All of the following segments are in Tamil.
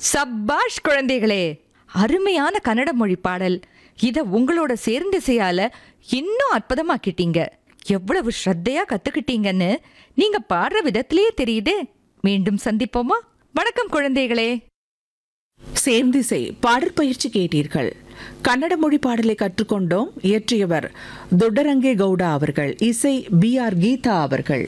சப்பாஷ் குழந்தைகளே அருமையான கன்னட மொழி பாடல் இத உங்களோட சேர்ந்து செய்யால இன்னும் அற்புதமாக்கிட்டீங்க எவ்வளவு ஸ்ரத்தையா கத்துக்கிட்டீங்கன்னு நீங்க பாடுற விதத்திலேயே தெரியுதே மீண்டும் சந்திப்போமா வணக்கம் குழந்தைகளே சேர்ந்திசை பாடற்பயிற்சி கேட்டீர்கள் கன்னட மொழி பாடலை கற்றுக்கொண்டோம் இயற்றியவர் தொட்டரங்கே கவுடா அவர்கள் இசை பி ஆர் கீதா அவர்கள்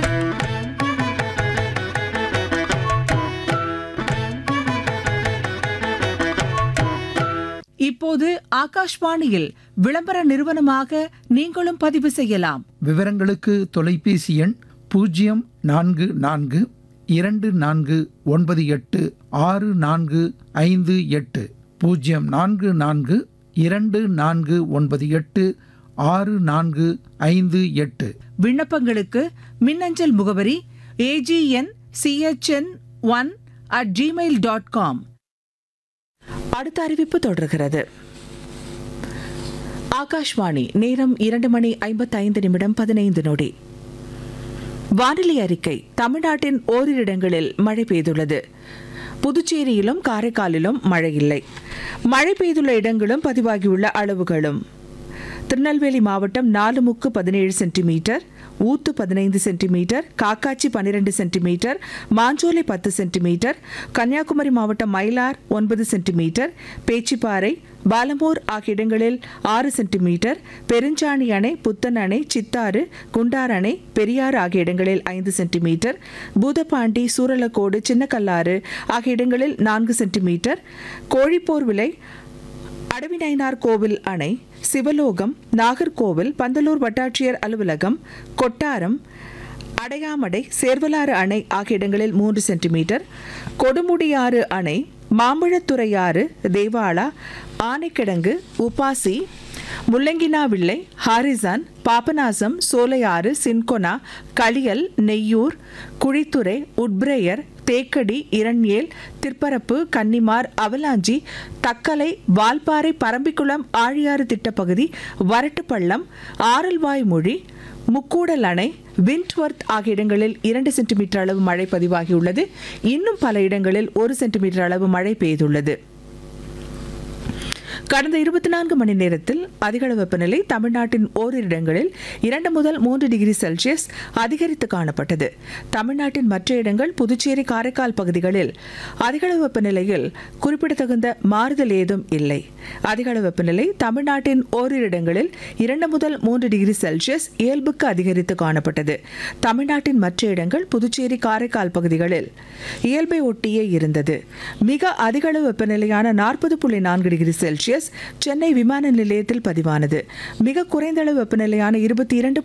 இப்போது ஆகாஷ்வாணியில் விளம்பர நிறுவனமாக நீங்களும் பதிவு செய்யலாம் விவரங்களுக்கு தொலைபேசி எண் பூஜ்ஜியம் நான்கு நான்கு இரண்டு நான்கு ஒன்பது எட்டு ஆறு நான்கு ஐந்து எட்டு பூஜ்ஜியம் நான்கு நான்கு இரண்டு நான்கு ஒன்பது எட்டு ஆறு நான்கு ஐந்து எட்டு விண்ணப்பங்களுக்கு மின்னஞ்சல் முகவரி AGN CHN one at Gmail dot com அடுத்த அறிவிப்பு தொடர்கிறது ஆகாஷ்வாணி நேரம் இரண்டு மணி ஐம்பத்தைந்து நிமிடம் பதினைந்து நொடி வானிலை அறிக்கை தமிழ்நாட்டின் ஓரிரு இடங்களில் மழை பெய்துள்ளது புதுச்சேரியிலும் காரைக்காலிலும் மழை இல்லை மழை பெய்துள்ள இடங்களும் பதிவாகியுள்ள அளவுகளும் திருநெல்வேலி மாவட்டம் நாலுமுக்கு பதினேழு சென்டிமீட்டர் ஊத்து பதினைந்து சென்டிமீட்டர் காக்காச்சி பன்னிரண்டு சென்டிமீட்டர் மாஞ்சோலை பத்து சென்டிமீட்டர் கன்னியாகுமரி மாவட்டம் மயிலார் ஒன்பது சென்டிமீட்டர் பேச்சிப்பாறை பாலமூர் ஆகிய இடங்களில் ஆறு சென்டிமீட்டர் பெருஞ்சாணி அணை புத்தன் அணை சித்தாறு குண்டார் அணை பெரியாறு ஆகிய இடங்களில் ஐந்து சென்டிமீட்டர் பூதப்பாண்டி சூரலக்கோடு சின்னக்கல்லாறு ஆகிய இடங்களில் நான்கு சென்டிமீட்டர் கோழிப்போர் விலை அடவிநயினார் கோவில் அணை சிவலோகம் நாகர்கோவில் பந்தலூர் வட்டாட்சியர் அலுவலகம் கொட்டாரம் அடையாமடை சேர்வலாறு அணை ஆகிய இடங்களில் மூன்று சென்டிமீட்டர் கொடுமுடியாறு அணை Mambazhathuraiyar Devala Anaikidangu Upasi Mullanginavilai Harrison Papanasam Solaiyar Cinchona Kaliyal Neyyoor Kuzhithurai Woodbriar Thekkady Eraniel Thirparappu Kannimar Avalanche Thuckalay Valparai Parambikulam Aliyar திட்டப்பகுதி வரட்டுப்பள்ளம் ஆரல்வாய் மொழி முக்கூடல் அணை விண்ட்வர்த் ஆகிய இடங்களில் இரண்டு சென்டிமீட்டர் அளவு மழை பதிவாகியுள்ளது இன்னும் பல இடங்களில் ஒரு சென்டிமீட்டர் அளவு மழை பெய்துள்ளது கடந்த இருபத்தி நான்கு மணி நேரத்தில் அதிகளவு வெப்பநிலை தமிழ்நாட்டின் ஓரிரு இடங்களில் இரண்டு முதல் மூன்று டிகிரி செல்சியஸ் அதிகரித்து காணப்பட்டது தமிழ்நாட்டின் மற்ற இடங்கள் புதுச்சேரி காரைக்கால் பகுதிகளில் அதிகளவு வெப்பநிலையில் குறிப்பிடத்தகுந்த மாறுதல் ஏதும் இல்லை அதிகளவு வெப்பநிலை தமிழ்நாட்டின் ஓரிரு இடங்களில் இரண்டு முதல் மூன்று டிகிரி செல்சியஸ் இயல்புக்கு அதிகரித்து காணப்பட்டது தமிழ்நாட்டின் மற்ற இடங்கள் புதுச்சேரி காரைக்கால் பகுதிகளில் இயல்பை ஒட்டியே இருந்தது மிக அதிகளவு வெப்பநிலையான நாற்பது புள்ளி நான்கு டிகிரி செல்சியஸ் சென்னை விமான நிலையத்தில் பதிவானது மிக குறைந்த அளவு வெப்பநிலையான இருபத்தி இரண்டு